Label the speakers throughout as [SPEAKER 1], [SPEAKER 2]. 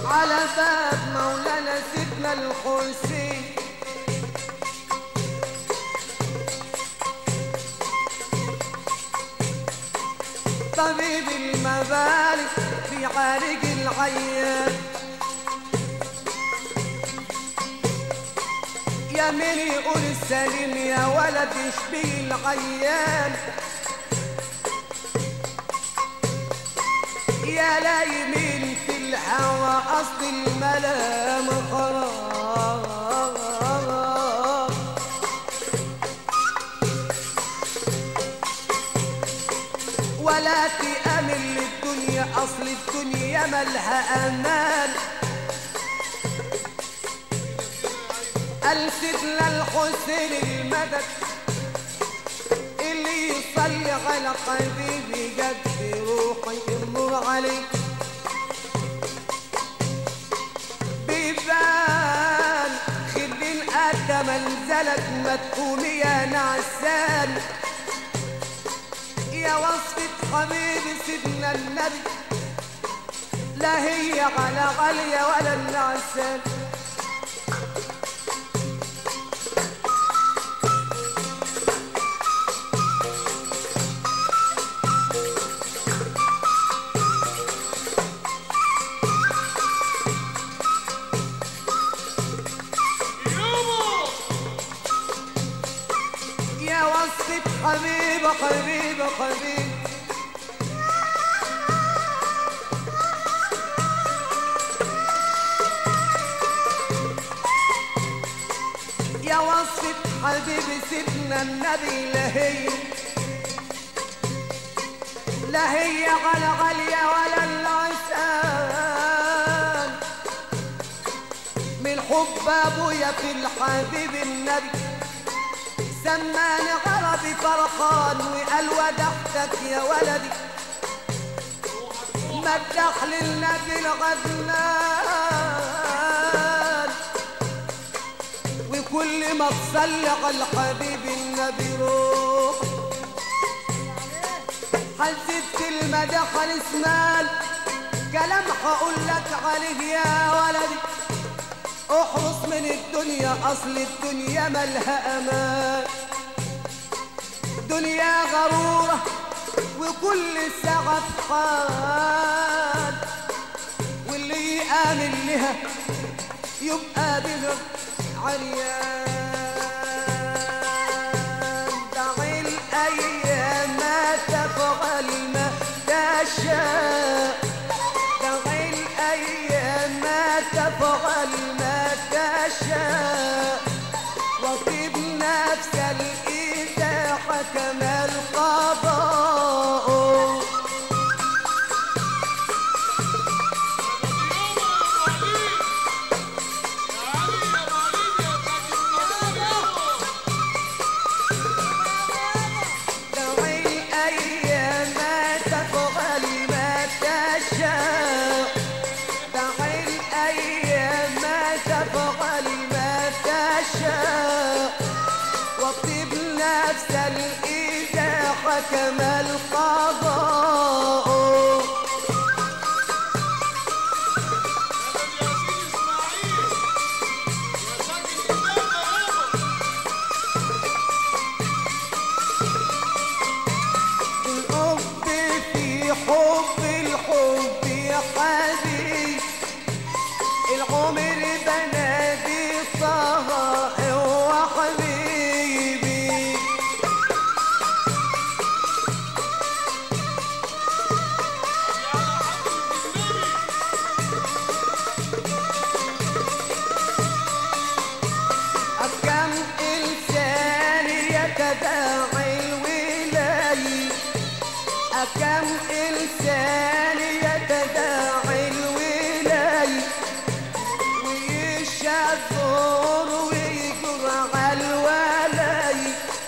[SPEAKER 1] على باب مولانا سيدنا الحسين طبيب المبارك في عارج العيان يا من يقول السليم يا ولد يشبه العيان يا لا يمين في الهوى أصل الملام خراب ولا تأمن للدنيا أصل الدنيا ملها أمان ألسدنا الحسين المدد اللي يصلي على حبيبي قد روحي النور عليك بيبان خلين قد منزلك ما تقوم يا نعسان يا وصفة حبيبي سيدنا النبي لا هي على غالية ولا النعسان يا وصفة حبيبة حبيبة حبيبة يا وصفة حبيبي سيدنا النبي لا هي لا هي على غالية ولا العسان من حب ابويا في الحبيب النبي سماني عربي فرحان وقال ودحتك يا ولدي مدح للنبي الغدنان وكل ما تصلي على الحبيب النبي روح حزبت المدح الاسمان كلام هقول لك عليه يا ولدي احرص من الدنيا اصل الدنيا ملها امان دنيا غرورة وكل ساعة حال واللي يآمن لها يبقى بها عريان دعي الأيام تفعل ما تشاء دعي الأيام تفعل ما تشاء وطيب نفس إذا حكم القضاء دعي الأيام تفعل ما تشاء دعي الأيام تفعل ما تشاء واطيب نفس إذا حكم القضاء الحب في حب الحب يا حبيب العمر بنادي طه وحبيبي أكم إنسان يتداعي الولاي أكم إنسان يتداعي الولاي ويشذر ويجر على الولاي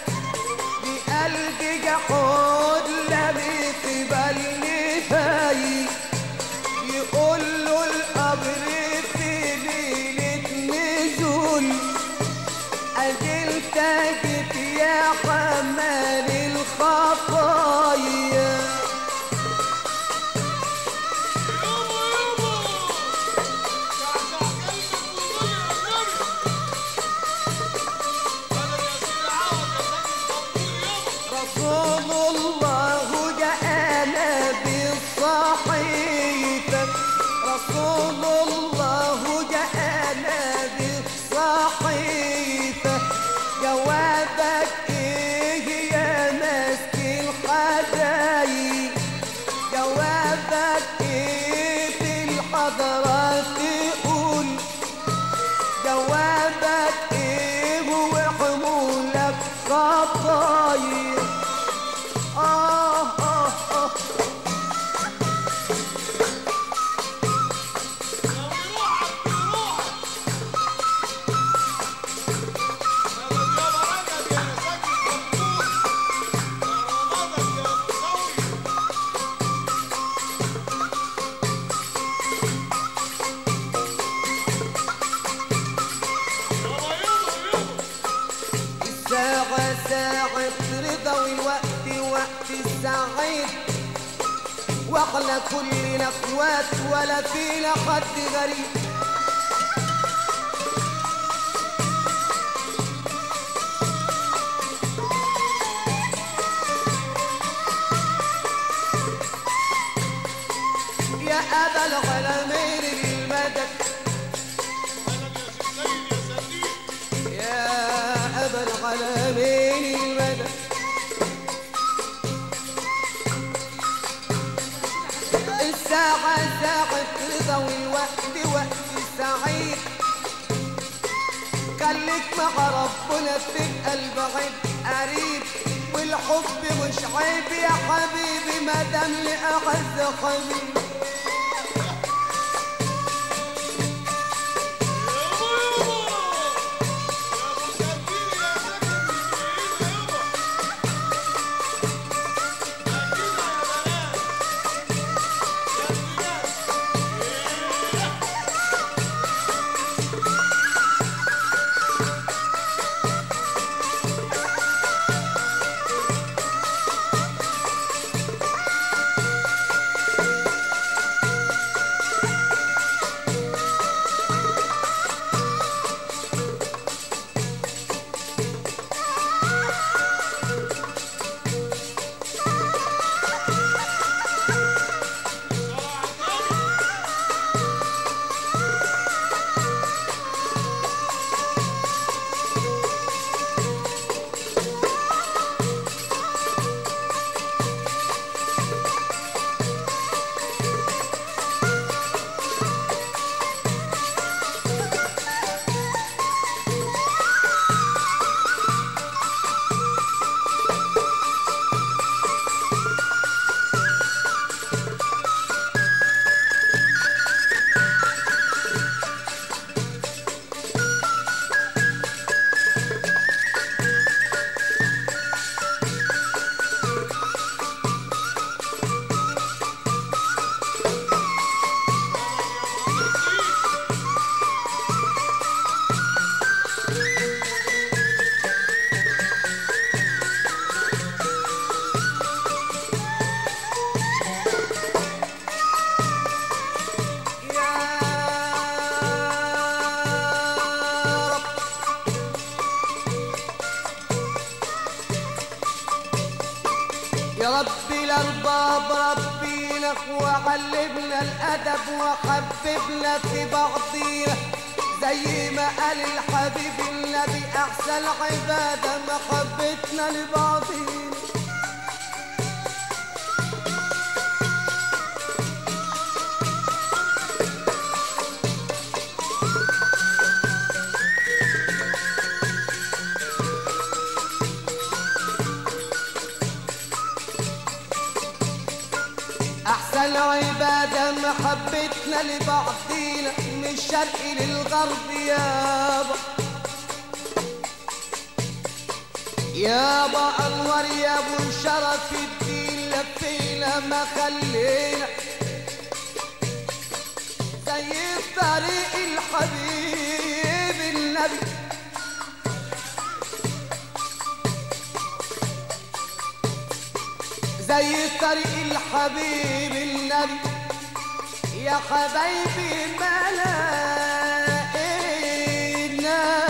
[SPEAKER 1] بقلب جحود لم يقبل نفاي يقول له القبر في ليلة نزول أجلت جيت يا حمال الخطايا الحضرة تقول جوابك ايه وحمولك خطاير آه آه آه الساعة ساعة رضا والوقت وقت السعيد واحنا كلنا اخوات ولا فينا حد غريب يا أبا العالمين المدد يا أبا العالمين المدد الساعة ساعة رضا والوقت وقت سعيد خليك مع ربنا تبقى البعيد قريب والحب مش عيب يا حبيبي ما دام لأعز حبيب يا رب يا ربي الأرباب ربينا وعلمنا الأدب وحببنا في بعضينا زي ما قال الحبيب النبي أحسن عبادة محبتنا لبعضينا أحسن عبادة محبتنا لبعضينا من الشرق للغرب يابا يابا أنور يا أبو شرف الدين لفينا ما خلينا زي طريق الحبيب النبي زي طريق الحبيب النبي يا حبايبي ما لقينا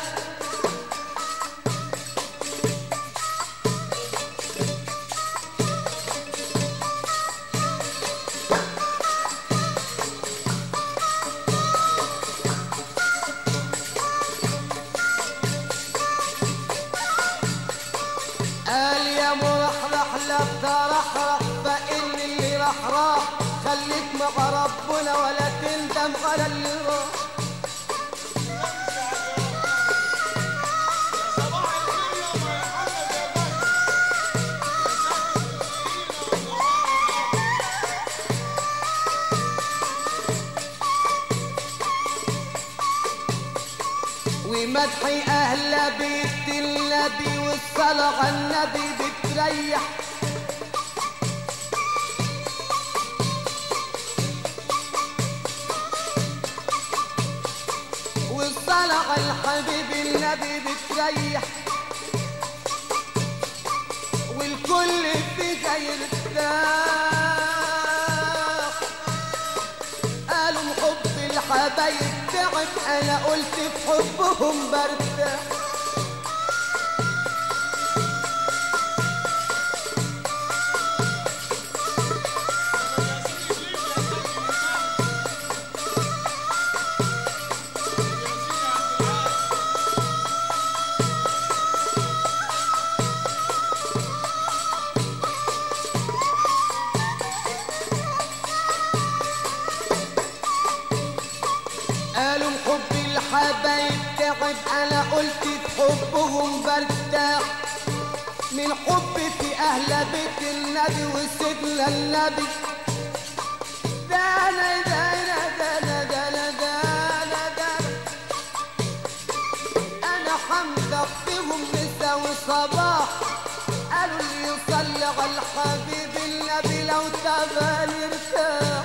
[SPEAKER 1] قال يا مرحرح لا ترحرح فإن اللي رح راح خليك مع ربنا ولا تنسى وندم على اللي راح
[SPEAKER 2] صباح الخير يا محمد يا باشا
[SPEAKER 1] ومدحي أهل بيت النبي والصلاة على النبي بتريح والصلاة على الحبيب النبي بتريح والكل فيها يرتاح قالوا حب الحبايب تعب انا قلت في حبهم برتاح قالوا حب الحبايب تعب انا قلت في حبهم برتاح من حب في اهل بيت النبي وسيدنا النبي ده انا ده انا ده انا ده انا ده انا ده انا حمدك فيهم مساء وصباح قالوا اللي يصلي على الحبيب النبي لو تبان يرتاح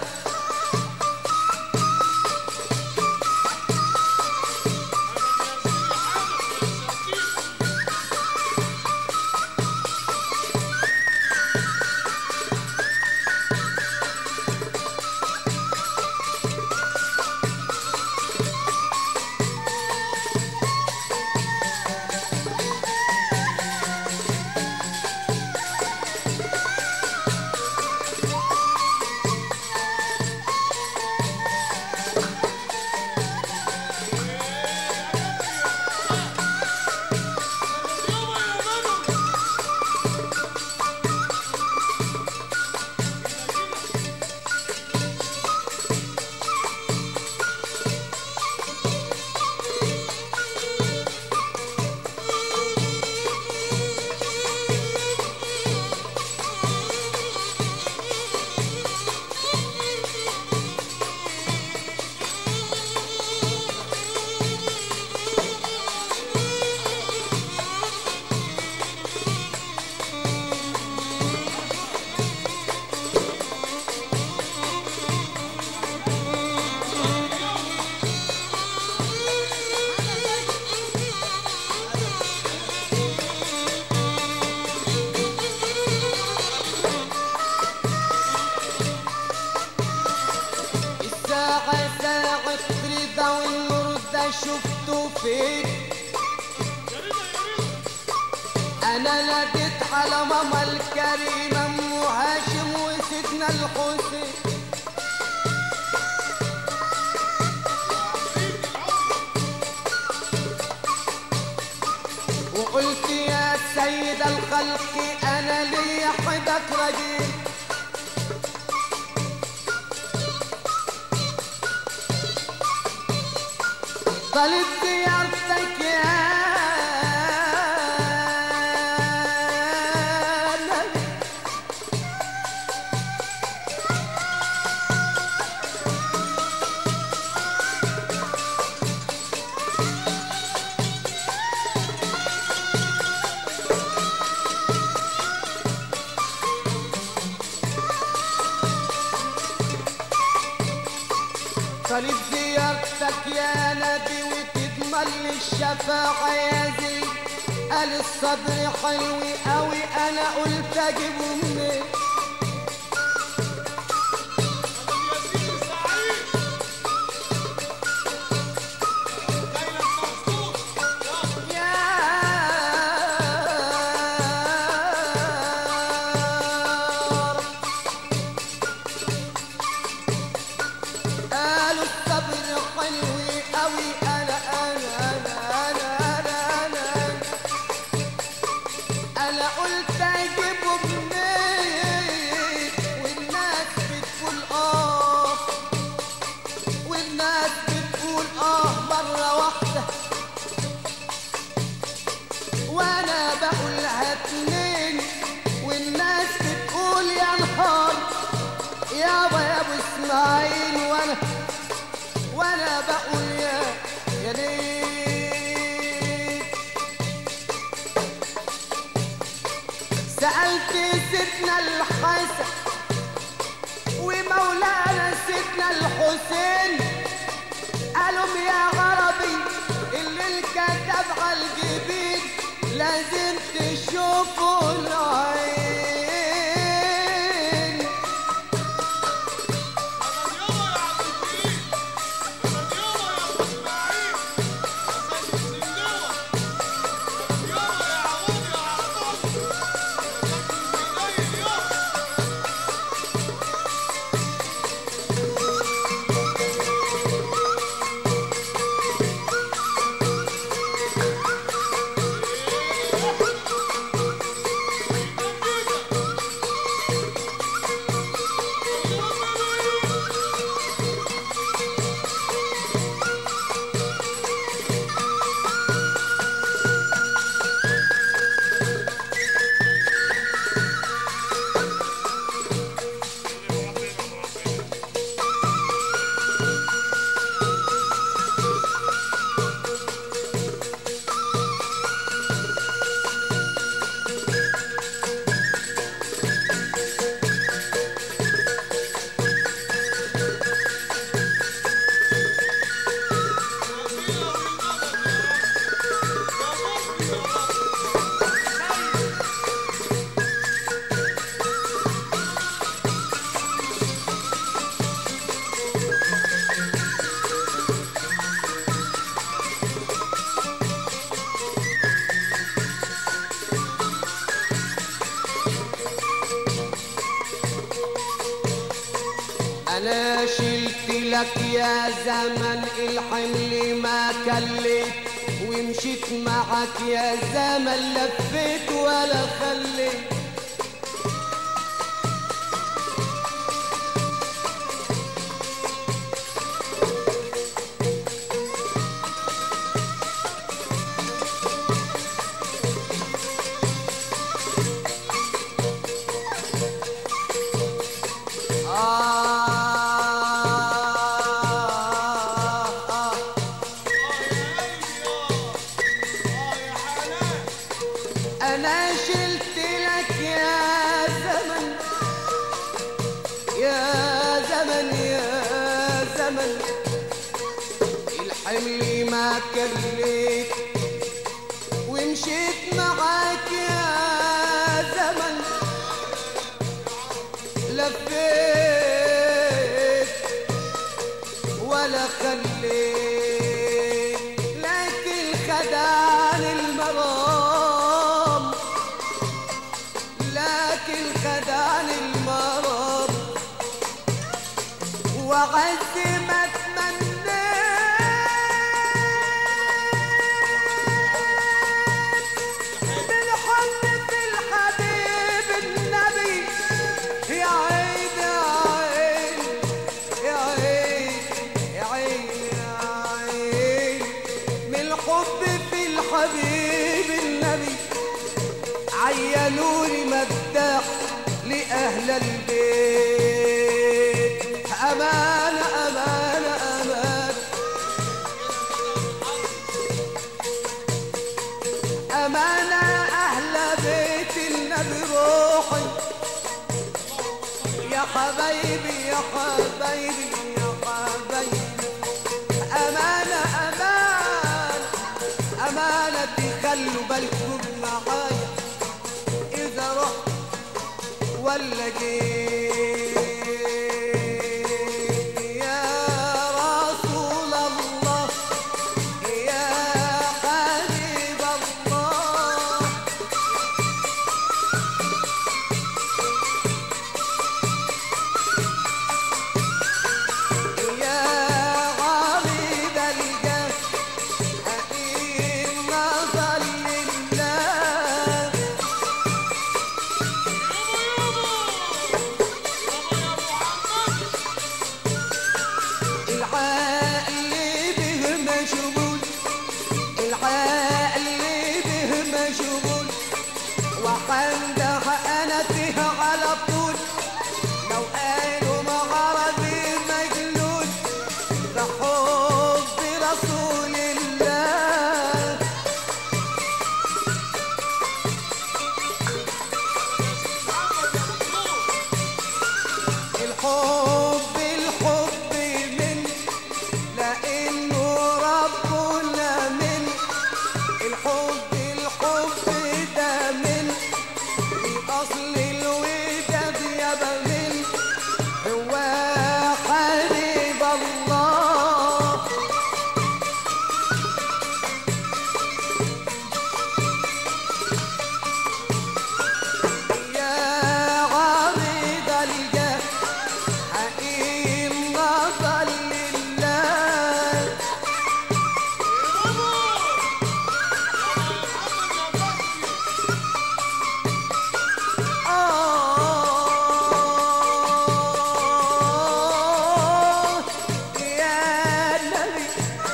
[SPEAKER 1] الساعة ساعة رضا والنور ده شفته فين أنا ناديت على ماما الكريمة أم هاشم وسيدنا الحسين وقلت يا سيد الخلق أنا لي حدك رجيل طلب زيارتك يا نبي طالب زيارتك يا نبي وتضمن لي الشفاعة يا زيد قال الصدر حلو قوي انا قلت اجيبه منين يا رب قالوا الصبر حلو قوي انا انا انا انا انا انا انا قلت اجيبه منين اسماعيل وانا وانا بقول يا يا ليل سألت سيدنا الحسن ومولانا سيدنا الحسين قالوا يا غربي اللي الكتب على الجبين لازم تشوفوا العين انا شلت لك يا زمن الحمل ما كليت ومشيت معك يا زمن لفيت ولا خليت آه آه أنا شلت لك يا زمن يا زمن يا زمن الحمل ما كليت ومشيت معاك يا زمن لفيت ولا خليت لكن خدعني المرام لكن خدعني المرام وعز ما تمنيت بالحب في الحبيب النبي يا عين يا عين يا عين يا عين من الحب في الحبيب النبي عينوني مداح لأهل البيت أمانة أمانة أمانة أمانة يا أهل بيت النبي روحي يا حبايبي يا حبايبي يا حبايبي أمانة أمانة أمانة تخلوا بالكم معايا إذا رحت ولا جيت يا رسول الله يا حبيب الله يا عبيد الجاه أقيم نظر لله الحب الحب من لانه ربنا من الحب الحب ده من اصل الوداد يابا من هو حبيب الله يا عريض الجاه حقيقي النظر لله آه يا نبي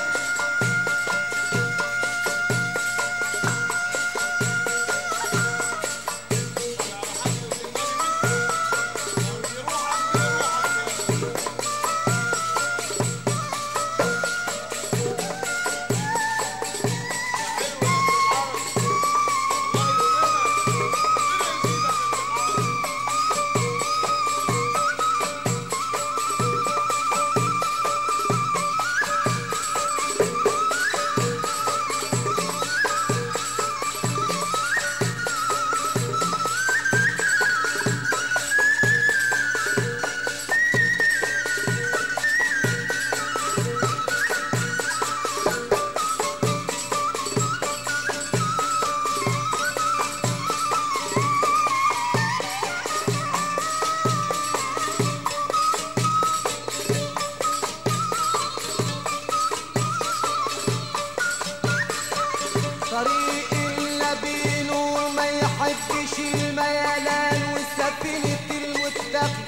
[SPEAKER 1] طريق اللبين وما يحبش الميلان وسفينة المتقي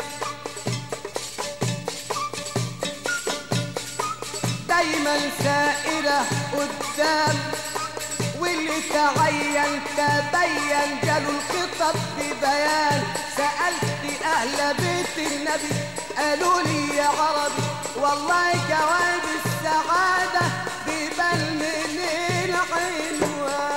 [SPEAKER 1] دايما سائرة قدام واللي تعين تبين جاله الخطب ببيان سألت أهل بيت النبي قالوا لي يا عربي والله جواب السعادة بيبان من العنوان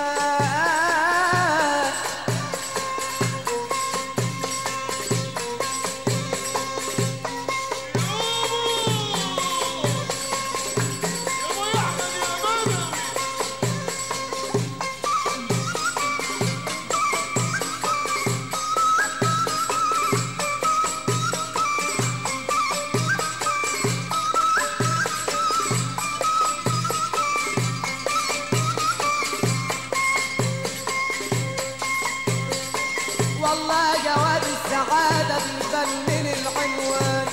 [SPEAKER 1] والله جواب السعادة بيبان من العنوان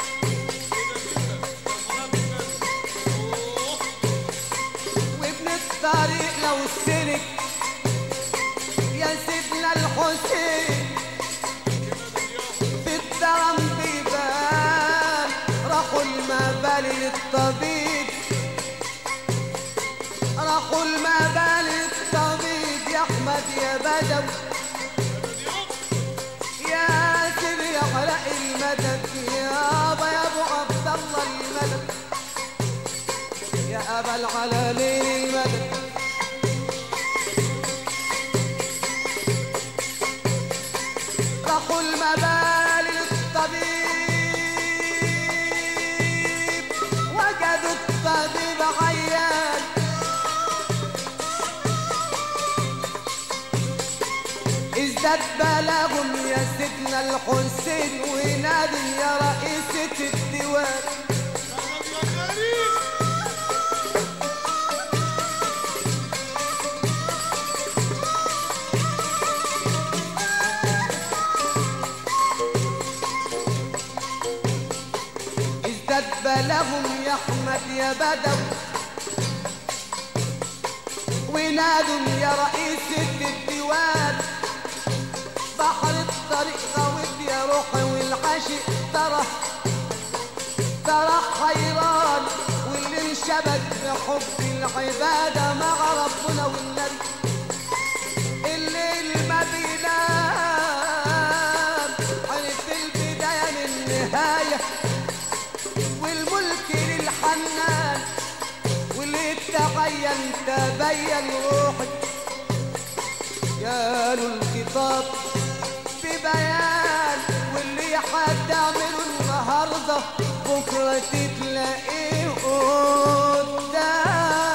[SPEAKER 1] وابن الطريق لو سلك يا سيدنا الحسين في الدرم بيبان راحوا المبال للطبيب راحوا المبال للطبيب يا احمد يا بدوي يا سيدي يا خلق المدد يا ابا يا ابو عبد الله المدد يا ابا العالمين المدد راحوا المبال للطبيب وجدوا الطبيب عيان ازداد بلاغهم يا سيدنا الحسين ونادي يا رئيسة الديوان ازداد بلاغهم يا احمد يا بدو ونادوا يا رئيسة الديوان بحر الطريق غويت يا روحي والعاشق ترى ترى حيران واللي انشبك بحب العبادة مع ربنا والنبي الليل ما بينام عرف البداية من النهاية والملك للحنان واللي تبين تبين روحي قالوا الخطاب ببيان واللي حتعمله النهارده بكره تتلاقيه قدام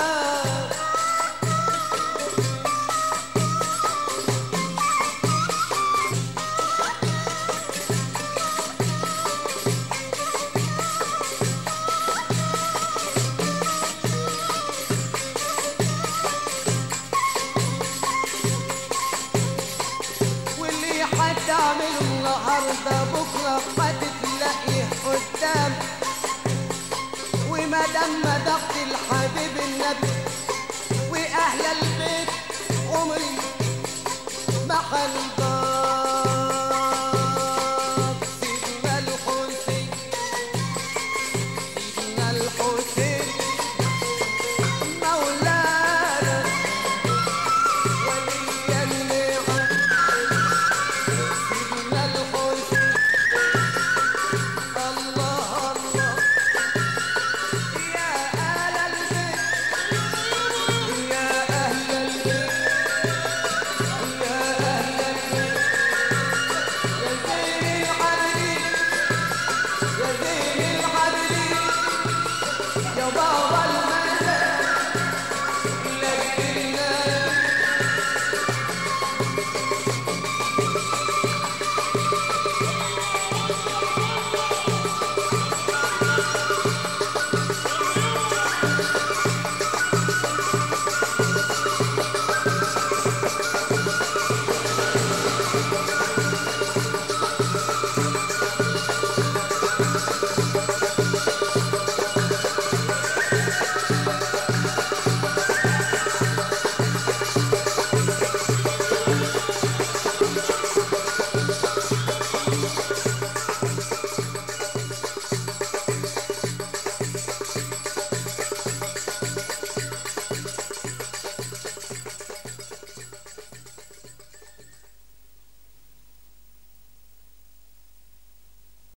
[SPEAKER 1] واللي حد عمله النهارده بكره هتتلاقيه قدام وما دام مدحت الحبيب النبي واهل البيت عمري ما حل